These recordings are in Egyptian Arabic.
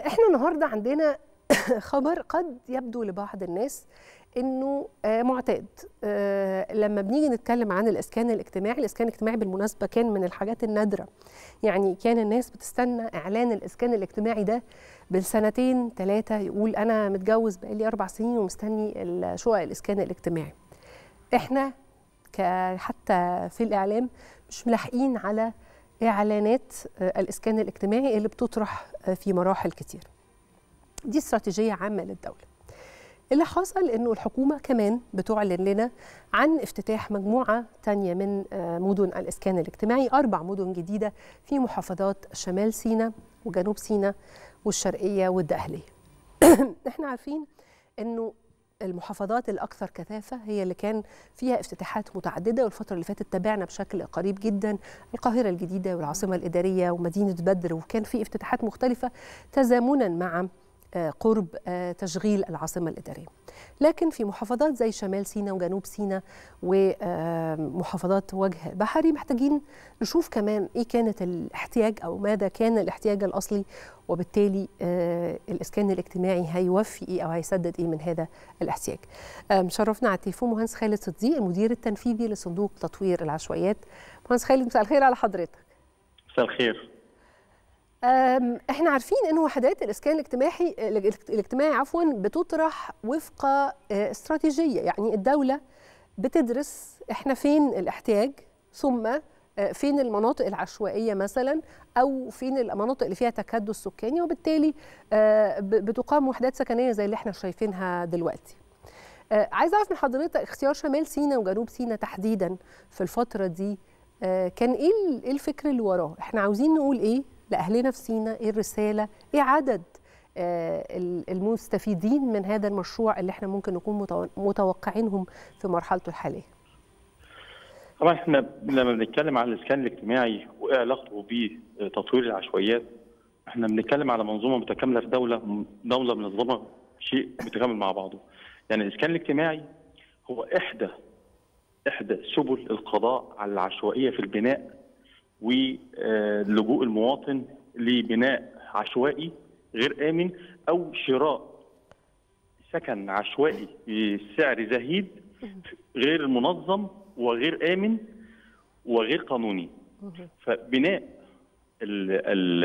احنا النهارده عندنا خبر قد يبدو لبعض الناس انه آه، معتاد آه، لما بنيجي نتكلم عن الاسكان الاجتماعي الاسكان الاجتماعي بالمناسبه كان من الحاجات النادره يعني كان الناس بتستنى اعلان الاسكان الاجتماعي ده بالسنتين ثلاثه يقول انا متجوز بقالي اربع سنين ومستني شقق الاسكان الاجتماعي احنا ك- حتى في الاعلام مش ملاحقين على اعلانات آه، الاسكان الاجتماعي اللي بتطرح آه، في مراحل كتير دي استراتيجيه عامه للدوله اللي حصل انه الحكومه كمان بتعلن لنا عن افتتاح مجموعه تانية من آه، مدن الاسكان الاجتماعي اربع مدن جديده في محافظات شمال سيناء وجنوب سيناء والشرقيه والدقهليه احنا عارفين انه المحافظات الاكثر كثافه هي اللي كان فيها افتتاحات متعدده والفتره اللي فاتت تابعنا بشكل قريب جدا القاهره الجديده والعاصمه الاداريه ومدينه بدر وكان في افتتاحات مختلفه تزامنا مع آه، قرب آه، تشغيل العاصمه الاداريه. لكن في محافظات زي شمال سيناء وجنوب سيناء ومحافظات وجه بحري محتاجين نشوف كمان ايه كانت الاحتياج او ماذا كان الاحتياج الاصلي وبالتالي آه، الاسكان الاجتماعي هيوفي ايه او هيسدد ايه من هذا الاحتياج. آه، مشرفنا على التليفون مهندس خالد صديق المدير التنفيذي لصندوق تطوير العشوائيات. مهندس خالد مساء الخير على حضرتك. مساء الخير أم، احنا عارفين ان وحدات الاسكان الاجتماعي الاجتماعي عفوا بتطرح وفق آه، استراتيجيه يعني الدوله بتدرس احنا فين الاحتياج ثم آه، فين المناطق العشوائيه مثلا او فين المناطق اللي فيها تكدس سكاني وبالتالي آه، ب- بتقام وحدات سكنيه زي اللي احنا شايفينها دلوقتي آه، عايزه اعرف من حضرتك اختيار شمال سيناء وجنوب سيناء تحديدا في الفتره دي آه، كان ايه ال- ايه الفكر اللي وراه احنا عاوزين نقول ايه لاهلنا في سيناء ايه الرساله ايه عدد آه، ال- المستفيدين من هذا المشروع اللي احنا ممكن نكون متو- متوقعينهم في مرحلته الحاليه طبعا احنا لما بنتكلم عن الاسكان الاجتماعي وايه علاقته بتطوير العشوائيات احنا بنتكلم على منظومه متكامله في دوله دوله منظمه شيء متكامل مع بعضه يعني الاسكان الاجتماعي هو احدى احدى سبل القضاء على العشوائيه في البناء ولجوء المواطن لبناء عشوائي غير امن او شراء سكن عشوائي بسعر زهيد غير منظم وغير امن وغير قانوني فبناء ال ال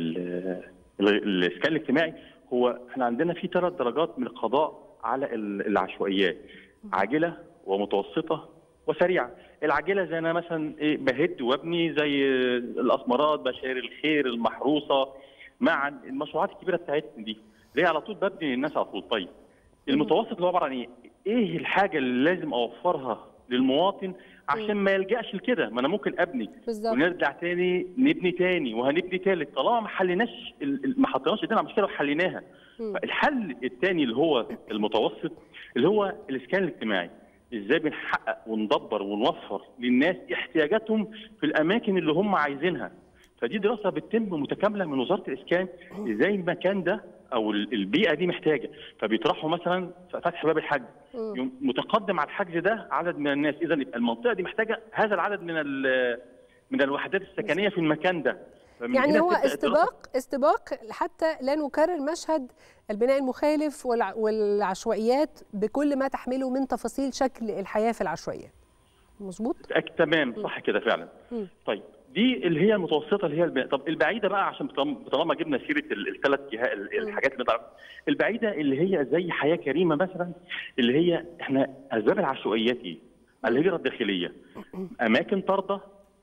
ال ال- الاسكان الاجتماعي هو احنا عندنا في ثلاث درجات من القضاء على ال- العشوائيات عاجله ومتوسطه وسريعه العاجله زي انا مثلا ايه بهد وابني زي الاسمرات بشائر الخير المحروسه مع المشروعات الكبيره بتاعتنا دي ليه على طول ببني الناس على طول طيب المتوسط اللي هو عباره عن ايه؟ ايه الحاجه اللي لازم اوفرها للمواطن عشان ما يلجاش لكده ما انا ممكن ابني بالظبط ونرجع تاني نبني تاني وهنبني تالت طالما ما حليناش ال- ال- ما حطيناش ايدينا على المشكله وحليناها مم. الحل الثاني اللي هو المتوسط اللي هو الاسكان الاجتماعي ازاي بنحقق وندبر ونوفر للناس احتياجاتهم في الاماكن اللي هم عايزينها فدي دراسه بتتم متكامله من وزاره الاسكان ازاي المكان ده او ال- البيئه دي محتاجه فبيطرحوا مثلا فتح باب الحجز مم. يوم متقدم على الحجز ده عدد من الناس اذا يبقى المنطقه دي محتاجه هذا العدد من ال- من الوحدات السكنيه في المكان ده فمن يعني هنا هو تبدأ الدراسة استباق استباق حتى لا نكرر مشهد البناء المخالف والع- والعشوائيات بكل ما تحمله من تفاصيل شكل الحياه في العشوائيات مظبوط أك- تمام صح كده فعلا مم. طيب دي اللي هي المتوسطه اللي هي الب... طب البعيده بقى عشان طالما طالما جبنا سيره الثلاث جهات ال- الحاجات اللي تعرف البعيده اللي هي زي حياه كريمه مثلا اللي هي احنا اسباب العشوائيات ايه؟ الهجره الداخليه اماكن طارده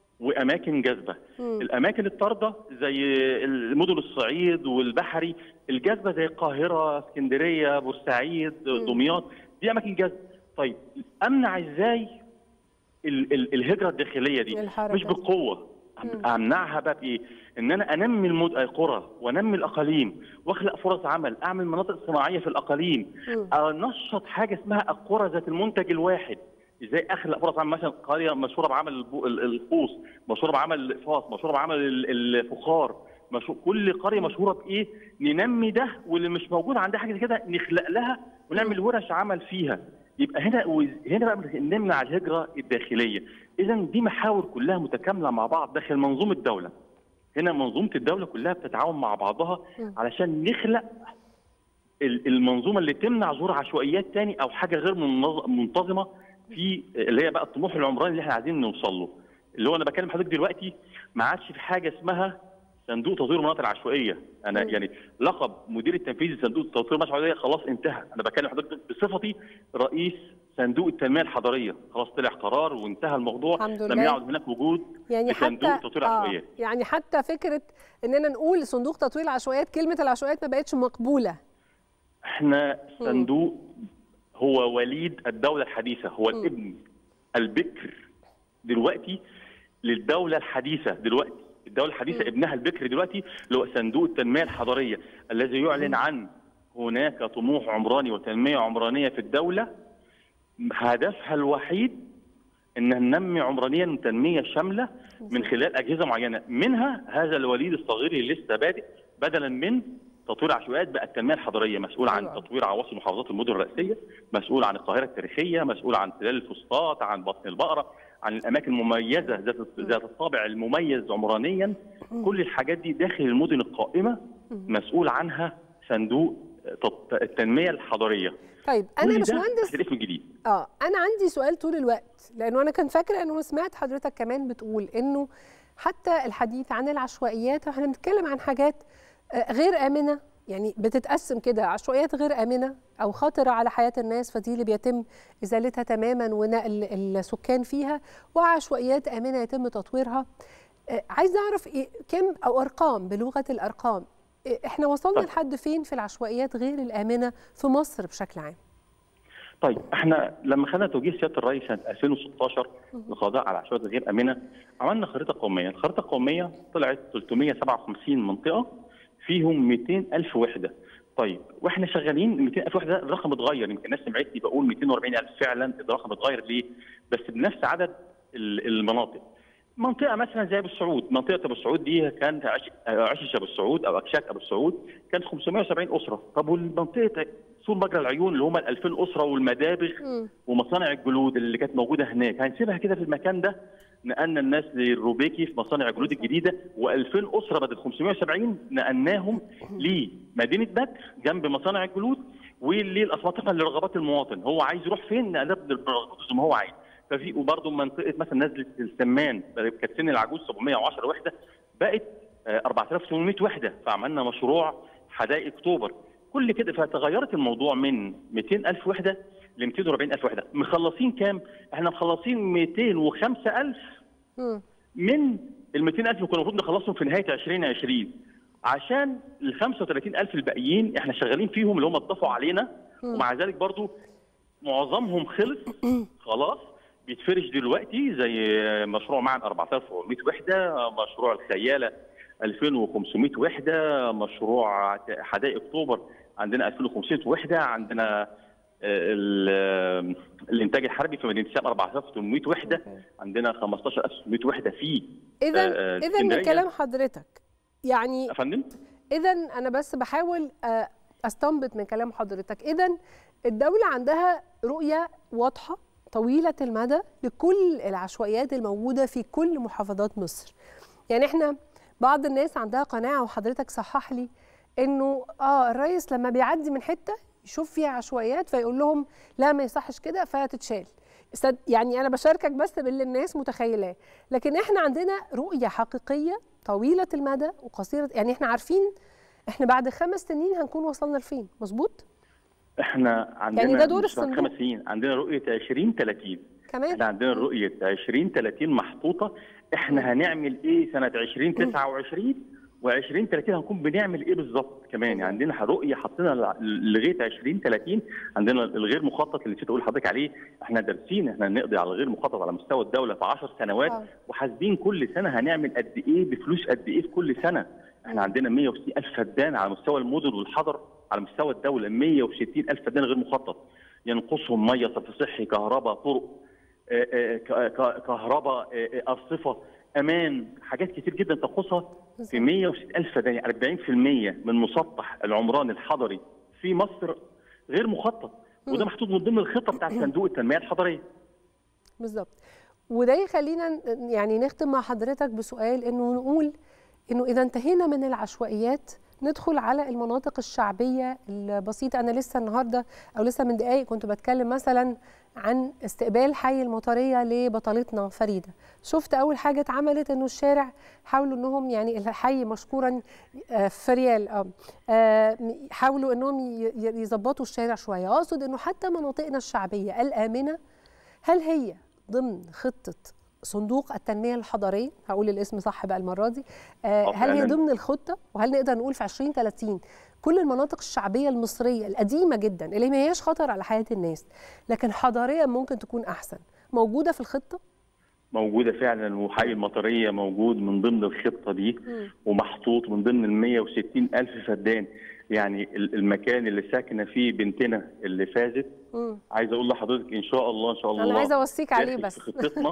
واماكن جاذبه مم. الاماكن الطارده زي المدن الصعيد والبحري الجاذبه زي القاهره اسكندريه بورسعيد دمياط دي اماكن جاذبه طيب امنع ازاي ال- ال- الهجره الداخليه دي الحركة مش دي. بالقوه مم. امنعها بقى بايه؟ ان انا انمي المد... القرى وانمي الاقاليم واخلق فرص عمل اعمل مناطق صناعيه في الاقاليم مم. انشط حاجه اسمها القرى ذات المنتج الواحد ازاي اخلق فرص عمل مثلا قريه مشهوره بعمل البو- ال- الخوص مشهوره بعمل الاقفاص مشهوره بعمل ال- الفخار مشهور كل قريه مشهوره بايه ننمي ده واللي مش موجود عندها حاجه زي كده نخلق لها ونعمل ورش عمل فيها يبقى هنا وز- هنا بقى نمنع الهجره الداخليه اذا دي محاور كلها متكامله مع بعض داخل منظومه الدوله هنا منظومه الدوله كلها بتتعاون مع بعضها مم. علشان نخلق ال- المنظومه اللي تمنع ظهور عشوائيات تاني او حاجه غير منظ- منتظمه في اللي هي بقى الطموح العمراني اللي احنا عايزين نوصل له اللي هو انا بكلم حضرتك دلوقتي ما عادش في حاجه اسمها صندوق تطوير المناطق العشوائيه انا مم. يعني لقب مدير التنفيذي لصندوق تطوير المناطق العشوائيه خلاص انتهى انا بكلم حضرتك بصفتي رئيس صندوق التنميه الحضريه خلاص طلع قرار وانتهى الموضوع الحمد لم لله. يعد هناك وجود يعني لصندوق حتى تطوير العشوائيات يعني حتى فكره اننا نقول صندوق تطوير العشوائيات كلمه العشوائيات ما بقتش مقبوله احنا صندوق هو وليد الدوله الحديثه هو الابن البكر دلوقتي للدوله الحديثه دلوقتي الدوله الحديثه ابنها البكر دلوقتي اللي هو صندوق التنميه الحضريه الذي يعلن عن هناك طموح عمراني وتنميه عمرانيه في الدوله هدفها الوحيد ان ننمي عمرانيا تنميه شامله من خلال اجهزه معينه منها هذا الوليد الصغير اللي لسه بادئ بدلا من تطوير عشوائيات بقى التنميه الحضريه مسؤول عن أيوة. تطوير عواصم محافظات المدن الرئيسيه مسؤول عن القاهره التاريخيه مسؤول عن تلال الفسطاط عن بطن البقره عن الاماكن المميزه ذات ذات الطابع المميز عمرانيا كل الحاجات دي داخل المدن القائمه مسؤول عنها صندوق تط- التنميه الحضريه طيب انا كل مش ده مهندس تحت الاسم الجديد اه انا عندي سؤال طول الوقت لانه انا كان فاكره انه سمعت حضرتك كمان بتقول انه حتى الحديث عن العشوائيات احنا بنتكلم عن حاجات آه، غير امنه يعني بتتقسم كده عشوائيات غير امنه او خطره على حياه الناس فدي اللي بيتم ازالتها تماما ونقل السكان فيها وعشوائيات امنه يتم تطويرها آه، عايزه اعرف إيه كم او ارقام بلغه الارقام إيه، احنا وصلنا طيب. لحد فين في العشوائيات غير الامنه في مصر بشكل عام طيب احنا لما خدنا توجيه سياده الرئيس سنه 2016 للقضاء على العشوائيات الغير امنه عملنا خريطه قوميه، الخريطه القوميه طلعت 357 منطقه فيهم 200 الف وحده. طيب واحنا شغالين 200 الف وحده الرقم اتغير يمكن الناس سمعتني بقول 240 الف فعلا الرقم اتغير ليه؟ بس بنفس عدد ال- المناطق. منطقه مثلا زي ابو السعود، منطقه ابو السعود دي كانت عش- عشش ابو السعود او اكشاك ابو السعود كانت 570 اسره، طب والمنطقه سور مجرى العيون اللي هم ال 2000 اسره والمدابغ مم. ومصانع الجلود اللي كانت موجوده هناك هنسيبها كده في المكان ده نقلنا الناس للروبيكي في مصانع الجلود الجديده و2000 اسره بدل 570 نقلناهم لمدينه بدر جنب مصانع الجلود وللاسماطقه لرغبات المواطن هو عايز يروح فين نقلنا برغبته زي ما هو عايز ففي وبرضه منطقه مثلا نزله السمان كانت سن العجوز 710 وحده بقت آه، 4800 وحده فعملنا مشروع حدائق اكتوبر كل كده فتغيرت الموضوع من 200 الف وحده ل 240 الف وحده مخلصين كام احنا مخلصين 205 الف مم. من ال 200 الف اللي كنا المفروض نخلصهم في نهايه 2020 عشان ال 35 الف الباقيين احنا شغالين فيهم اللي هم اتضافوا علينا ومع ذلك برضو معظمهم خلص خلاص بيتفرش دلوقتي زي مشروع معا 4400 وحده مشروع الخياله 2500 وحده مشروع حدائق اكتوبر عندنا 2500 وحده عندنا آه، ال- الانتاج الحربي في مدينه الشام 4800 وحده أوكي. عندنا 15600 وحده في اذا آه، اذا من اسكندرية. كلام حضرتك يعني يا فندم اذا انا بس بحاول آه، استنبط من كلام حضرتك اذا الدوله عندها رؤيه واضحه طويله المدى لكل العشوائيات الموجوده في كل محافظات مصر يعني احنا بعض الناس عندها قناعه وحضرتك صحح لي انه اه الرئيس لما بيعدي من حته يشوف فيها عشوائيات فيقول لهم لا ما يصحش كده فتتشال استد- يعني انا بشاركك بس باللي الناس متخيلاه لكن احنا عندنا رؤيه حقيقيه طويله المدى وقصيره يعني احنا عارفين احنا بعد خمس سنين هنكون وصلنا لفين مظبوط احنا عندنا يعني ده دور مش بعد الصندوق. خمس سنين عندنا رؤيه 20 30 كمان احنا عندنا رؤيه 20 30 محطوطه احنا هنعمل ايه سنه 20 29 و20 30 هنكون بنعمل ايه بالظبط كمان يعني عندنا رؤيه حطينا ل- لغايه 20 30 عندنا الغير مخطط اللي نسيت اقول لحضرتك عليه احنا دارسين احنا نقضي على الغير مخطط على مستوى الدوله في 10 سنوات آه. وحاسبين كل سنه هنعمل قد ايه بفلوس قد ايه في كل سنه احنا عندنا 160 الف فدان على مستوى المدن والحضر على مستوى الدوله 160 الف فدان غير مخطط ينقصهم ميه صرف صحي كهرباء طرق آه، آه، ك- ك- كهرباء آه، آه، ارصفه امان حاجات كتير جدا تنقصها في 160 الف فدان يعني 40% من مسطح العمران الحضري في مصر غير مخطط وده محطوط من ضمن الخطه بتاعت صندوق التنميه الحضريه بالظبط وده يخلينا ن- يعني نختم مع حضرتك بسؤال انه نقول انه اذا انتهينا من العشوائيات ندخل على المناطق الشعبيه البسيطه انا لسه النهارده او لسه من دقائق كنت بتكلم مثلا عن استقبال حي المطريه لبطلتنا فريده شفت اول حاجه اتعملت انه الشارع حاولوا انهم يعني الحي مشكورا في ريال اه حاولوا انهم يظبطوا الشارع شويه اقصد انه حتى مناطقنا الشعبيه الامنه هل هي ضمن خطه صندوق التنميه الحضريه هقول الاسم صح بقى المره دي آه هل هي ضمن الخطه وهل نقدر نقول في 2030 كل المناطق الشعبيه المصريه القديمه جدا اللي ما هياش خطر على حياه الناس لكن حضاريا ممكن تكون احسن موجوده في الخطه موجوده فعلا وحي المطريه موجود من ضمن الخطه دي م. ومحطوط من ضمن ال 160 الف فدان يعني المكان اللي ساكنه فيه بنتنا اللي فازت عايز اقول لحضرتك ان شاء الله ان شاء الله انا عايزه اوصيك عليه بس في خطتنا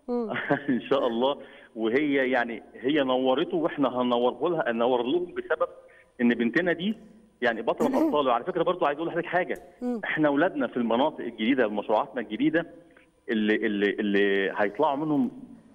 ان شاء الله وهي يعني هي نورته واحنا هنوره لها ننور لهم بسبب ان بنتنا دي يعني بطله من ابطال وعلى فكره برضو عايز اقول لحضرتك حاجه احنا اولادنا في المناطق الجديده مشروعاتنا الجديده اللي اللي اللي هيطلعوا منهم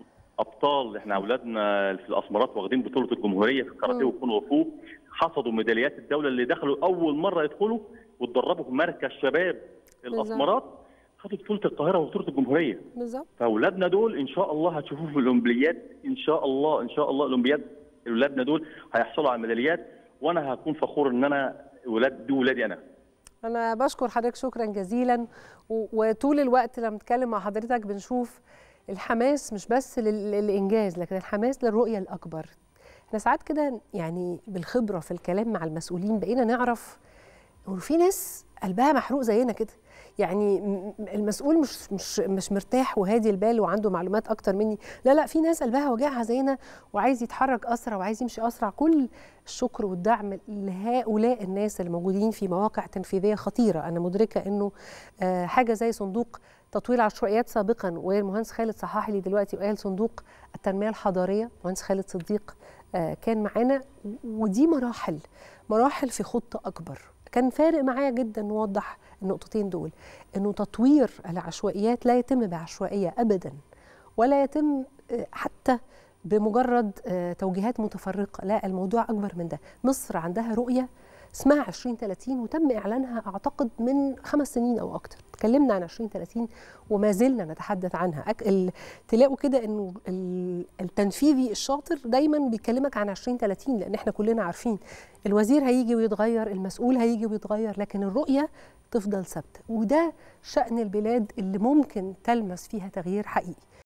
ابطال احنا اولادنا في الاسمرات واخدين بطوله الجمهوريه في الكاراتيه والكونغ فو حصدوا ميداليات الدوله اللي دخلوا اول مره يدخلوا واتدربوا في مركز شباب الاسمرات خدوا بطوله القاهره وبطوله الجمهوريه بالظبط فاولادنا دول ان شاء الله هتشوفوه في الاولمبياد ان شاء الله ان شاء الله الاولمبياد اولادنا دول هيحصلوا على ميداليات وانا هكون فخور ان انا ولاد دي ولادي انا انا بشكر حضرتك شكرا جزيلا وطول الوقت لما بتكلم مع حضرتك بنشوف الحماس مش بس للانجاز لكن الحماس للرؤيه الاكبر احنا ساعات كده يعني بالخبره في الكلام مع المسؤولين بقينا نعرف انه في ناس قلبها محروق زينا كده يعني المسؤول مش مش مش مرتاح وهادي البال وعنده معلومات اكتر مني لا لا في ناس قلبها وجعها زينا وعايز يتحرك اسرع وعايز يمشي اسرع كل الشكر والدعم لهؤلاء الناس اللي موجودين في مواقع تنفيذيه خطيره انا مدركه انه حاجه زي صندوق تطوير عشوائيات سابقا والمهندس خالد صحاحي لي دلوقتي وقال صندوق التنميه الحضاريه مهندس خالد صديق كان معانا ودي مراحل مراحل في خطه اكبر كان فارق معايا جدا نوضح النقطتين دول انه تطوير العشوائيات لا يتم بعشوائيه ابدا ولا يتم حتى بمجرد توجيهات متفرقه لا الموضوع اكبر من ده مصر عندها رؤيه اسمها 2030 وتم اعلانها اعتقد من خمس سنين او اكتر اتكلمنا عن 2030 وما زلنا نتحدث عنها ال... تلاقوا كده انه التنفيذي الشاطر دايما بيكلمك عن 2030 لان احنا كلنا عارفين الوزير هيجي ويتغير المسؤول هيجي ويتغير لكن الرؤيه تفضل ثابته وده شان البلاد اللي ممكن تلمس فيها تغيير حقيقي